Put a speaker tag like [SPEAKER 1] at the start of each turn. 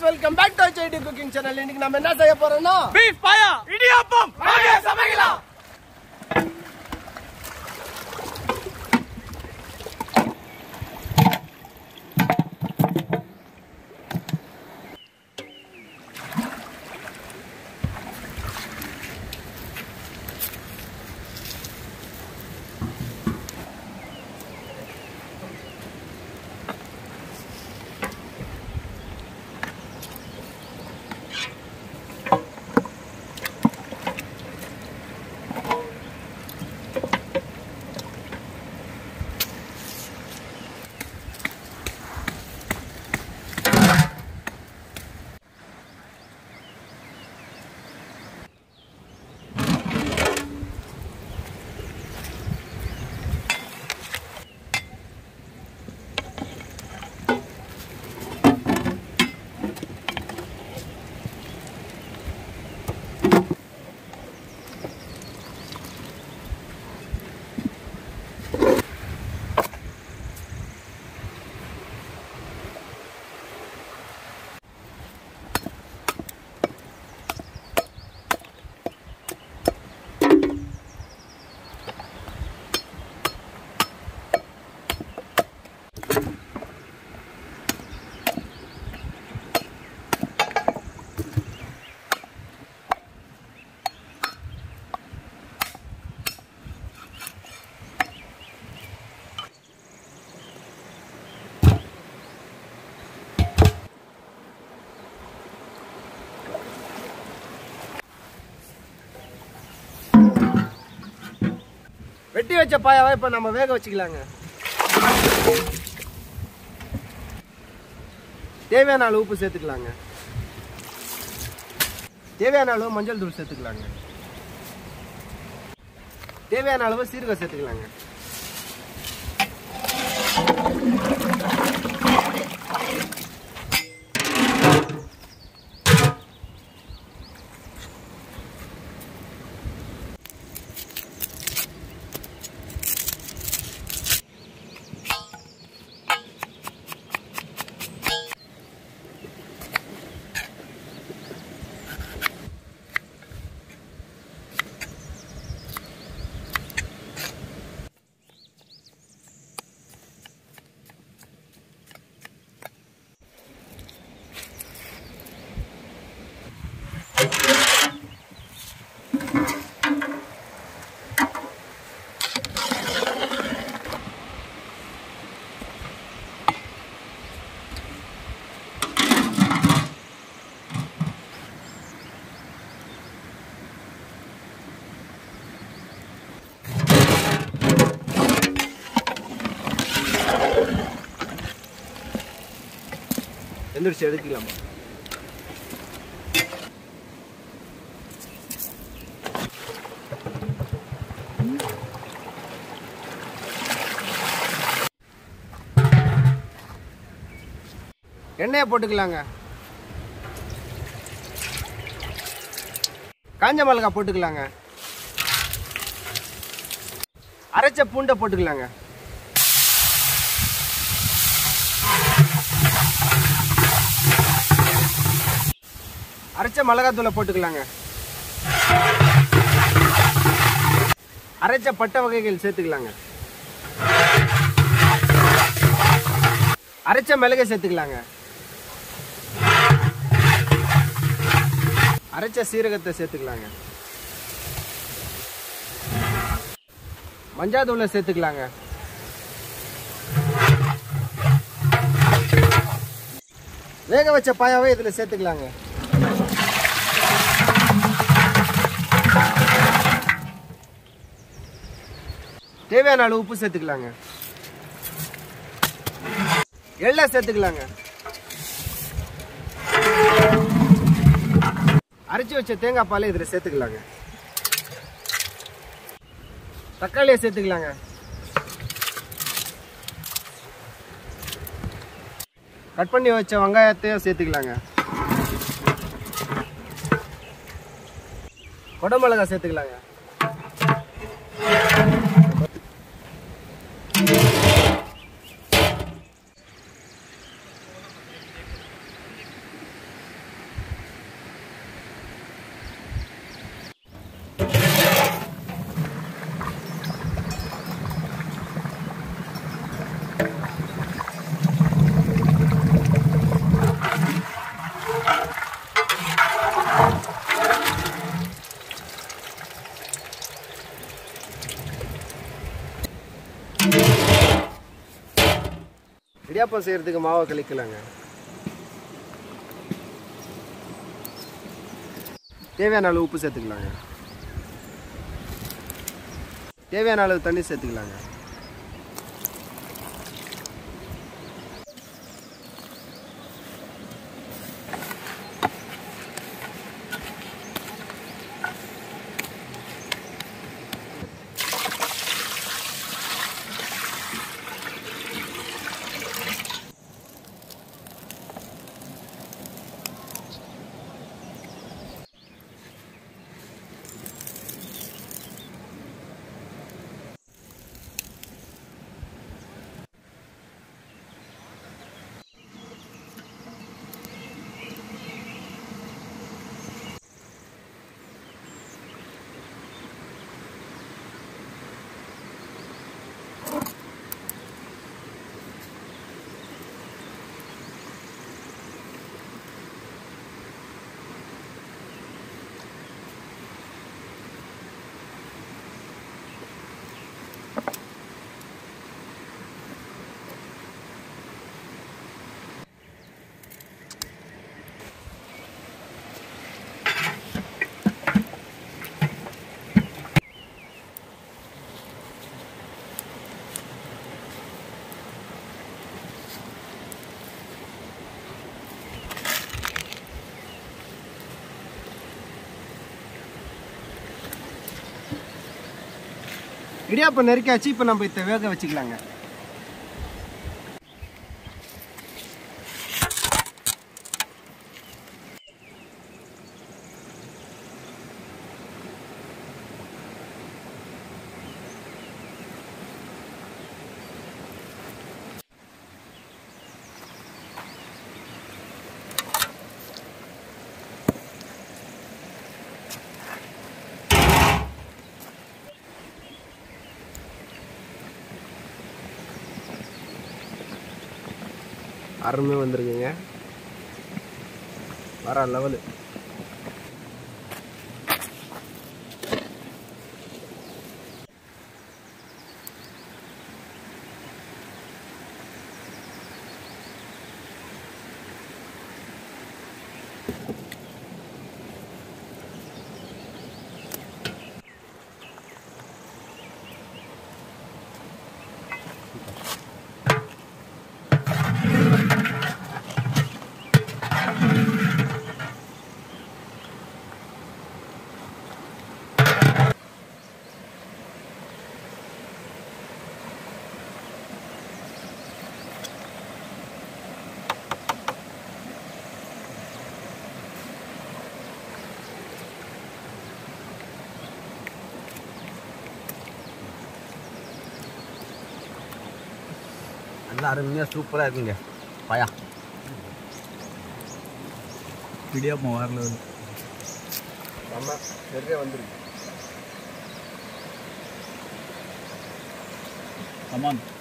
[SPEAKER 1] welcome back to ID cooking channel இன்னைக்கு நம்ம என்ன செய்ய போறோம்னா
[SPEAKER 2] பீஃப் பாயா இடியாப்பம் வாங்க சமைக்கலாம்
[SPEAKER 1] வெட்டி வச்ச பாயாவை இப்ப நம்ம வேக வச்சுக்கலாங்க தேவையான அளவு உப்பு சேர்த்துக்கலாங்க தேவையான அளவு மஞ்சள் தூள் சேர்த்துக்கலாங்க தேவையான அளவு சீரகம் சேர்த்துக்கலாங்க எந்திரிச்சு எடுக்கலாமா எண்ணெயை போட்டுக்கலாங்க காஞ்ச மிளகாய் போட்டுக்கலாங்க அரைச்ச பூண்டை போட்டுக்கலாங்க அரைச்ச மிளகாத்தூளை போட்டுக்கலாங்க அரைச்ச பட்டை வகைகள் சேர்த்துக்கலாங்க அரைச்ச மிளகை சேர்த்துக்கலாங்க அரைச்ச சீரகத்தை சேர்த்துக்கலாங்க மஞ்சாத்தூளை சேர்த்துக்கலாங்க வேக வச்ச பாயாவை இதுல சேர்த்துக்கலாங்க தேவையான அளவு உப்பு சேர்த்துக்கலாங்க எள்ளை சேர்த்துக்கலாங்க அரைச்சி வச்ச தேங்காய் பாலை இதில் சேர்த்துக்கலாங்க தக்காளியை சேர்த்துக்கலாங்க கட் பண்ணி வச்ச வெங்காயத்தையும் சேர்த்துக்கலாங்க குடமிளகாய் சேர்த்துக்கலாங்க இடியாப்பம் செய்யறதுக்கு மாவை கழிக்கலாங்க தேவையான அளவு உப்பு சேர்த்துக்கலாங்க தேவையான அளவு தண்ணி சேர்த்துக்கலாங்க இடியாப்பம் நெருக்காச்சு இப்போ நம்ம இதை வேக வச்சுக்கலாங்க அருமையாக வந்திருக்குங்க வர லெவலு
[SPEAKER 3] நல்லா அருமையாக சூப்பராக இருக்குங்க பயா
[SPEAKER 2] இடியாப்பம் வரல
[SPEAKER 1] நம்ம நிறைய வந்துருக்கு
[SPEAKER 2] கமான்